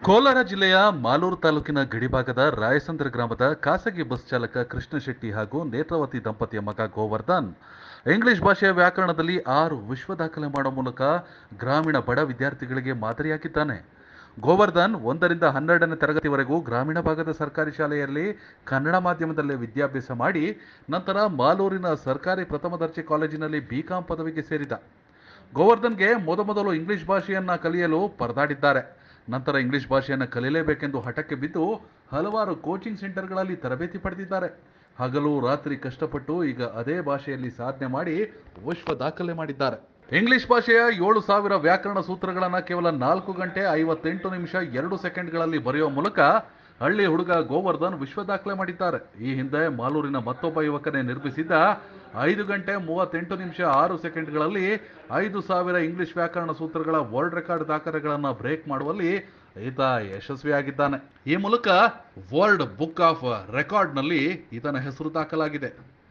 ಕೋಲಾರ ಜಿಲ್ಲೆಯ ಮಾಲೂರು ತಾಲೂಕಿನ ಗಡಿಭಾಗದ ರಾಯಸಂದ್ರ ಗ್ರಾಮದ ಖಾಸಗಿ ಬಸ್ ಚಾಲಕ ಕೃಷ್ಣ ಶೆಟ್ಟಿ ಹಾಗೂ ನೇತ್ರಾವತಿ ದಂಪತಿಯ ಮಗ ಗೋವರ್ಧನ್ ಇಂಗ್ಲಿಷ್ ಭಾಷೆಯ ವ್ಯಾಕರಣದಲ್ಲಿ ಆರು ವಿಶ್ವ ದಾಖಲೆ ಮಾಡುವ ಮೂಲಕ ಗ್ರಾಮೀಣ ಬಡ ವಿದ್ಯಾರ್ಥಿಗಳಿಗೆ ಮಾದರಿಯಾಗಿದ್ದಾನೆ ಗೋವರ್ಧನ್ ಒಂದರಿಂದ ಹನ್ನೆರಡನೇ ತರಗತಿವರೆಗೂ ಗ್ರಾಮೀಣ ಭಾಗದ ಸರ್ಕಾರಿ ಶಾಲೆಯಲ್ಲಿ ಕನ್ನಡ ಮಾಧ್ಯಮದಲ್ಲೇ ವಿದ್ಯಾಭ್ಯಾಸ ಮಾಡಿ ನಂತರ ಮಾಲೂರಿನ ಸರ್ಕಾರಿ ಪ್ರಥಮ ದರ್ಜೆ ಕಾಲೇಜಿನಲ್ಲಿ ಬಿಕಾಂ ಪದವಿಗೆ ಸೇರಿದ ಗೋವರ್ಧನ್ಗೆ ಮೊದಮೊದಲು ಇಂಗ್ಲಿಷ್ ಭಾಷೆಯನ್ನ ಕಲಿಯಲು ಪರದಾಡಿದ್ದಾರೆ ನಂತರ ಇಂಗ್ಲಿಷ್ ಭಾಷೆಯನ್ನು ಕಲಿಯಲೇಬೇಕೆಂದು ಹಠಕ್ಕೆ ಬಿದ್ದು ಹಲವಾರು ಕೋಚಿಂಗ್ ಸೆಂಟರ್ಗಳಲ್ಲಿ ತರಬೇತಿ ಪಡೆದಿದ್ದಾರೆ ಹಗಲು ರಾತ್ರಿ ಕಷ್ಟಪಟ್ಟು ಈಗ ಅದೇ ಭಾಷೆಯಲ್ಲಿ ಸಾಧನೆ ಮಾಡಿ ವಿಶ್ವ ದಾಖಲೆ ಮಾಡಿದ್ದಾರೆ ಇಂಗ್ಲಿಷ್ ಭಾಷೆಯ ಏಳು ಸಾವಿರ ವ್ಯಾಕರಣ ಸೂತ್ರಗಳನ್ನು ಕೇವಲ ನಾಲ್ಕು ಗಂಟೆ ಐವತ್ತೆಂಟು ನಿಮಿಷ ಎರಡು ಸೆಕೆಂಡ್ಗಳಲ್ಲಿ ಬರೆಯುವ ಮೂಲಕ ಹಳ್ಳಿ ಹುಡುಗ ಗೋವರ್ಧನ್ ವಿಶ್ವ ದಾಖಲೆ ಮಾಡಿದ್ದಾರೆ ಈ ಹಿಂದೆ ಮಾಲೂರಿನ ಮತ್ತೊಬ್ಬ ಯುವಕನೇ ನಿರ್ಮಿಸಿದ್ದ ಐದು ಗಂಟೆ ಮೂವತ್ತೆಂಟು ನಿಮಿಷ ಆರು ಸೆಕೆಂಡ್ಗಳಲ್ಲಿ ಐದು ಸಾವಿರ ಇಂಗ್ಲಿಷ್ ವ್ಯಾಕರಣ ಸೂತ್ರಗಳ ವರ್ಲ್ಡ್ ರೆಕಾರ್ಡ್ ದಾಖಲೆಗಳನ್ನು ಬ್ರೇಕ್ ಮಾಡುವಲ್ಲಿ ಈತ ಯಶಸ್ವಿಯಾಗಿದ್ದಾನೆ ಈ ಮೂಲಕ ವರ್ಲ್ಡ್ ಬುಕ್ ಆಫ್ ರೆಕಾರ್ಡ್ನಲ್ಲಿ ಈತನ ಹೆಸರು ದಾಖಲಾಗಿದೆ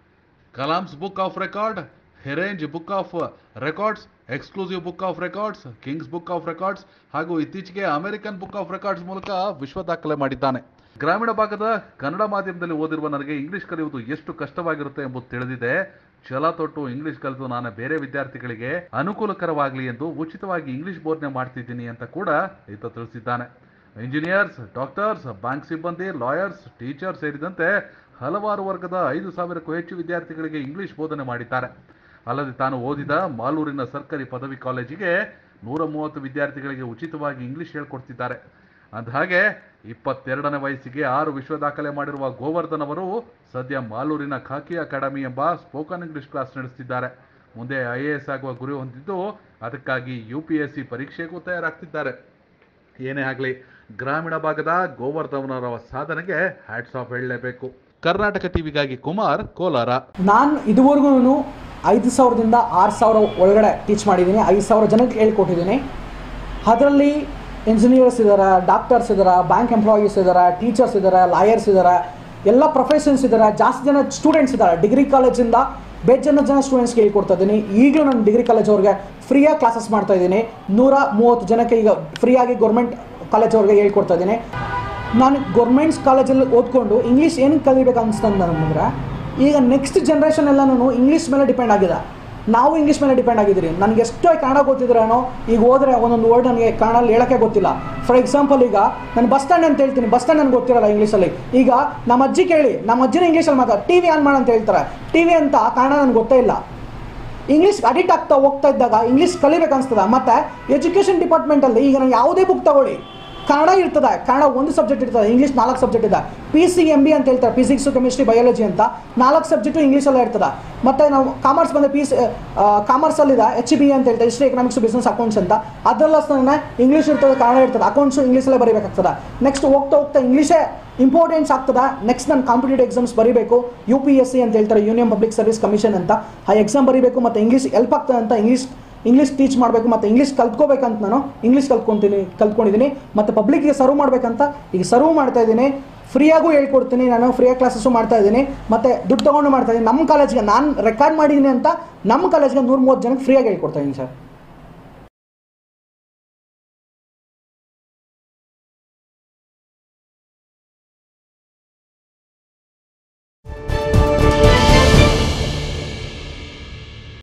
ಕಲಾಮ್ಸ್ ಬುಕ್ ಆಫ್ ರೆಕಾರ್ಡ್ ಹೆರೇಂಜ್ book of records exclusive book of records kings book of records ಹಾಗೂ ಇತ್ತೀಚೆಗೆ ಅಮೆರಿಕನ್ ಬುಕ್ ಆಫ್ ರೆಕಾರ್ಡ್ಸ್ ಮೂಲಕ ವಿಶ್ವ ದಾಖಲೆ ಮಾಡಿದ್ದಾನೆ ಗ್ರಾಮೀಣ ಭಾಗದ ಕನ್ನಡ ಮಾಧ್ಯಮದಲ್ಲಿ ಓದಿರುವ ನನಗೆ ಇಂಗ್ಲಿಷ್ ಕಲಿಯುವುದು ಎಷ್ಟು ಕಷ್ಟವಾಗಿರುತ್ತೆ ಎಂಬುದು ತಿಳಿದಿದೆ ಛಲ ತೊಟ್ಟು ಇಂಗ್ಲಿಷ್ ಕಲಿತು ನಾನು ಬೇರೆ ವಿದ್ಯಾರ್ಥಿಗಳಿಗೆ ಅನುಕೂಲಕರವಾಗಲಿ ಎಂದು ಉಚಿತವಾಗಿ ಇಂಗ್ಲಿಷ್ ಬೋಧನೆ ಮಾಡ್ತಿದ್ದೀನಿ ಅಂತ ಕೂಡ ಈತ ತಿಳಿಸಿದ್ದಾನೆ ಇಂಜಿನಿಯರ್ಸ್ ಡಾಕ್ಟರ್ಸ್ ಬ್ಯಾಂಕ್ ಸಿಬ್ಬಂದಿ ಲಾಯರ್ಸ್ ಟೀಚರ್ ಸೇರಿದಂತೆ ಹಲವಾರು ವರ್ಗದ ಐದು ಸಾವಿರಕ್ಕೂ ಹೆಚ್ಚು ವಿದ್ಯಾರ್ಥಿಗಳಿಗೆ ಇಂಗ್ಲಿಷ್ ಬೋಧನೆ ಮಾಡಿದ್ದಾರೆ ಅಲ್ಲದೆ ತಾನು ಓದಿದ ಮಾಲೂರಿನ ಸರ್ಕಾರಿ ಪದವಿ ಕಾಲೇಜಿಗೆ ನೂರ ಮೂವತ್ತು ವಿದ್ಯಾರ್ಥಿಗಳಿಗೆ ಉಚಿತವಾಗಿ ಇಂಗ್ಲಿಷ್ ಹೇಳ್ಕೊಡ್ತಿದ್ದಾರೆ ಅಂದಹಾಗೆ ಇಪ್ಪತ್ತೆರಡನೇ ವಯಸ್ಸಿಗೆ ಆರು ವಿಶ್ವ ದಾಖಲೆ ಮಾಡಿರುವ ಗೋವರ್ಧನ್ ಅವರು ಸದ್ಯ ಮಾಲೂರಿನ ಖಾಕಿ ಅಕಾಡೆಮಿ ಎಂಬ ಸ್ಪೋಕನ್ ಇಂಗ್ಲಿಷ್ ಕ್ಲಾಸ್ ನಡೆಸ್ತಿದ್ದಾರೆ ಮುಂದೆ ಐ ಎ ಎಸ್ ಆಗುವ ಗುರಿ ಹೊಂದಿದ್ದು ಅದಕ್ಕಾಗಿ ಯು ಪಿ ಎಸ್ ಸಿ ಪರೀಕ್ಷೆಗೂ ತಯಾರಾಗ್ತಿದ್ದಾರೆ ಏನೇ ಆಗಲಿ ಗ್ರಾಮೀಣ ಭಾಗದ ಗೋವರ್ಧನ್ ಅವರ ಸಾಧನೆಗೆ ಹ್ಯಾಟ್ಸ್ ಆಫ್ ಹೇಳಲೇಬೇಕು ಕರ್ನಾಟಕ ಟಿವಿಗಾಗಿ ಕುಮಾರ್ ಕೋಲಾರ ನಾನು ಇದುವರೆಗೂ ಐದು ಸಾವಿರದಿಂದ ಆರು ಸಾವಿರ ಒಳಗಡೆ ಟೀಚ್ ಮಾಡಿದ್ದೀನಿ ಐದು ಸಾವಿರ ಜನಕ್ಕೆ ಹೇಳ್ಕೊಟ್ಟಿದ್ದೀನಿ ಅದರಲ್ಲಿ ಇಂಜಿನಿಯರ್ಸ್ ಇದ್ದಾರೆ ಡಾಕ್ಟರ್ಸ್ ಇದ್ದಾರೆ ಬ್ಯಾಂಕ್ ಎಂಪ್ಲಾಯೀಸ್ ಇದ್ದಾರೆ ಟೀಚರ್ಸ್ ಇದ್ದಾರೆ ಲಾಯರ್ಸ್ ಇದ್ದಾರೆ ಎಲ್ಲ ಪ್ರೊಫೆಷನ್ಸ್ ಇದ್ದಾರೆ ಜಾಸ್ತಿ ಜನ ಸ್ಟೂಡೆಂಟ್ಸ್ ಇದ್ದಾರೆ ಡಿಗ್ರಿ ಕಾಲೇಜಿಂದ ಬೇಜನ ಜನ ಸ್ಟೂಡೆಂಟ್ಸ್ಗೆ ಹೇಳ್ಕೊಡ್ತಾ ಇದ್ದೀನಿ ಈಗಲೂ ನಾನು ಡಿಗ್ರಿ ಕಾಲೇಜ್ ಅವ್ರಿಗೆ ಫ್ರೀಯಾಗಿ ಕ್ಲಾಸಸ್ ಮಾಡ್ತಾ ಇದ್ದೀನಿ ನೂರ ಮೂವತ್ತು ಜನಕ್ಕೆ ಈಗ ಫ್ರೀಯಾಗಿ ಗೌರ್ಮೆಂಟ್ ಕಾಲೇಜ್ ಅವ್ರಿಗೆ ಹೇಳ್ಕೊಡ್ತಾ ಇದ್ದೀನಿ ನಾನು ಗೌರ್ಮೆಂಟ್ಸ್ ಕಾಲೇಜಲ್ಲಿ ಓದ್ಕೊಂಡು ಇಂಗ್ಲೀಷ್ ಏನು ಕಲಿಬೇಕು ಅನಿಸ್ತಂದು ನನಗೆ ಈಗ ನೆಕ್ಸ್ಟ್ ಜನ್ರೇಷನ್ ಎಲ್ಲನೂ ಇಂಗ್ಲೀಷ್ ಮೇಲೆ ಡಿಪೆಂಡ್ ಆಗಿದೆ ನಾವು ಇಂಗ್ಲೀಷ್ ಮೇಲೆ ಡಿಪೆಂಡ್ ಆಗಿದ್ದೀರಿ ನನಗೆ ಎಷ್ಟೋ ಕನ್ನಡ ಗೊತ್ತಿದ್ರೇನೋ ಈಗ ಹೋದ್ರೆ ಒಂದೊಂದು ವರ್ಡ್ ನನಗೆ ಕನ್ನಡಲ್ಲಿ ಹೇಳೋಕ್ಕೆ ಗೊತ್ತಿಲ್ಲ ಫಾರ್ ಎಕ್ಸಾಂಪಲ್ ಈಗ ನಾನು ಬಸ್ ಸ್ಟ್ಯಾಂಡ್ ಅಂತ ಹೇಳ್ತೀನಿ ಬಸ್ ಸ್ಟ್ಯಾಂಡ್ ನನಗೆ ಗೊತ್ತಿರಲ್ಲ ಇಂಗ್ಲೀಷಲ್ಲಿ ಈಗ ನಮ್ಮ ಅಜ್ಜಿ ಕೇಳಿ ನಮ್ಮ ಅಜ್ಜಿನ ಇಂಗ್ಲೀಷಲ್ಲಿ ಮಾತಾಡ ಟಿ ವಿ ಆನ್ ಮಾಡು ಅಂತ ಹೇಳ್ತಾರೆ ಟಿ ವಿ ಅಂತ ಕನ್ನಡ ನನಗೆ ಗೊತ್ತೇ ಇಲ್ಲ ಇಂಗ್ಲೀಷ್ ಅಡಿಕ್ಟ್ ಆಗ್ತಾ ಹೋಗ್ತಾ ಇದ್ದಾಗ ಇಂಗ್ಲೀಷ್ ಕಲಿಬೇಕು ಅನ್ಸ್ತದ ಮತ್ತು ಎಜುಕೇಷನ್ ಡಿಪಾರ್ಟ್ಮೆಂಟಲ್ಲಿ ಈಗ ನಾನು ಯಾವುದೇ ಬುಕ್ ತಗೊಳ್ಳಿ ಕನ್ನಡ ಇರ್ತದೆ ಕನ್ನಡ ಒಂದು ಸಬ್ಜೆಕ್ಟ್ ಇರ್ತದೆ ಇಂಗ್ಲೀಷ್ ನಾಲ್ಕು ಸಬ್ಜೆಕ್ಟ್ ಇದೆ ಪಿ ಸಿ ಎಮ್ ಬಿ ಅಂತ ಹೇಳ್ತಾರೆ ಫಿಸಿಕ್ಸು ಕೆಮಿಸ್ಟ್ರಿ ಬಯಾಲಜಿ ಅಂತ ನಾಲ್ಕು ಸಬ್ಜೆಕ್ಟು ಇಂಗ್ಲೀಷಲ್ಲೇ ಇರ್ತದೆ ಮತ್ತು ನಾವು ಕಾಮರ್ಸ್ ಬಂದ ಪಿ ಸಿ ಕಾಮರ್ಸಲ್ಲಿದೆ ಎಚ್ ಬಿ ಅಂತ ಹೇಳ್ತಾರೆ ಹಿಸ್ಟ್ರಿ ಎಕನಾಮಿಕ್ಸ್ ಬಿಸ್ನೆಸ್ ಅಕೌಂಟ್ಸ್ ಅಂತ ಅದೆಲ್ಲ ಇಂಗ್ಲೀಷ್ ಇರ್ತದೆ ಕನ್ನಡ ಇರ್ತದೆ ಅಕೌಂಟ್ಸು ಇಂಗ್ಲೀಷಲ್ಲೇ ಬರೀಬೇಕಾಗ್ತದೆ ನೆಕ್ಸ್ಟ್ ಹೋಗ್ತಾ ಹೋಗ್ತಾ ಇಂಗ್ಲೀಷೇ ಇಂಪಾರ್ಟೆನ್ಸ್ ಆಗ್ತದೆ ನೆಕ್ಸ್ಟ್ ನಾನು ಕಾಂಪಿಟೇಟಿವ್ ಎಕ್ಸಾಮ್ಸ್ ಬರೀಬೇಕು ಯು ಪಿ ಎಸ್ ಸಿ ಅಂತ ಹೇಳ್ತಾರೆ ಯೂನಿಯನ್ ಪಬ್ಲಿಕ್ ಸರ್ವಿಸ್ ಕಮಿಷನ್ ಅಂತ ಆ ಎಕ್ಸಾಮ್ ಬರೀಬೇಕು ಮತ್ತು ಇಂಗ್ಲೀಷ್ ಹೆಲ್ಪ್ ಆಗ್ತದೆ ಅಂತ ಇಂಗ್ಲೀಷ್ ಇಂಗ್ಲೀಷ್ ಟೀಚ್ ಮಾಡಬೇಕು ಮತ್ತು ಇಂಗ್ಲೀಷ್ ಕಲ್ತ್ಕೋಬೇಕಂತ ನಾನು ಇಂಗ್ಲೀಷ್ ಕಲ್ತ್ಕೊತೀನಿ ಕಲ್ತ್ಕೊಂಡಿದ್ದೀನಿ ಮತ್ತು ಪಬ್ಲಿಕ್ಗೆ ಸರ್ವ್ ಮಾಡಬೇಕಂತ ಈಗ ಸರ್ವ್ ಮಾಡ್ತಾ ಇದ್ದೀನಿ ಫ್ರೀಯಾಗೂ ಹೇಳ್ಕೊಡ್ತೀನಿ ನಾನು ಫ್ರೀಯಾಗಿ ಕ್ಲಾಸಸ್ಸು ಮಾಡ್ತಾ ಇದ್ದೀನಿ ಮತ್ತು ದುಡ್ಡು ತೊಗೊಂಡು ಮಾಡ್ತಾ ಇದ್ದೀನಿ ನಮ್ಮ ಕಾಲೇಜ್ಗೆ ನಾನು ರೆಕಾರ್ಡ್ ಮಾಡಿದ್ದೀನಿ ಅಂತ ನಮ್ಮ ಕಾಲೇಜ್ಗೆ ನೂರ ಮೂವತ್ತು ಜನಕ್ಕೆ ಫ್ರೀಯಾಗಿ ಹೇಳ್ಕೊಡ್ತಾ ಇದ್ದೀನಿ ಸರ್